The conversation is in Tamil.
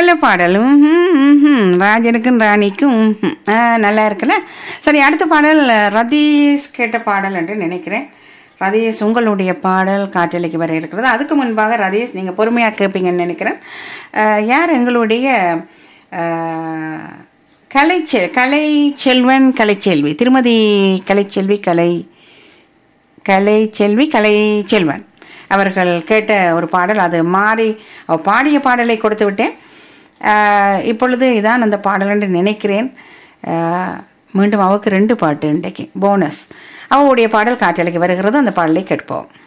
நல்ல பாடல் ம்ஹும், ம்ஹும். ராஜனுக்கும் ராணிக்கும் ம்ஹும். ஆ, நல்லா இருக்குல்ல சரி அடுத்த பாடல் ரதீஷ் கேட்ட பாடல் என்று நினைக்கிறேன் ரதீஷ் உங்களுடைய பாடல் காற்றலைக்கு வர இருக்கிறது அதுக்கு முன்பாக ரதீஷ் நீங்கள் பொறுமையாக கேட்பீங்கன்னு நினைக்கிறேன் ஆ, யார் எங்களுடைய ஆ, கலைச்செ கலை செல்வன் கலைச்செல்வி திருமதி கலைச்செல்வி கலை கலை செல்வி கலை செல்வன் அவர்கள் கேட்ட ஒரு பாடல் அது மாறி அவ பாடிய பாடலை கொடுத்து விட்டேன் ஆஹ் இப்பொழுது இதான் அந்த பாடல் என்று நினைக்கிறேன் ஆஹ் மீண்டும் அவருக்கு ரெண்டு பாட்டு இன்றைக்கு போனஸ் அவளுடைய பாடல் காற்றலைக்கு வருகிறது அந்த பாடலை கேட்போம்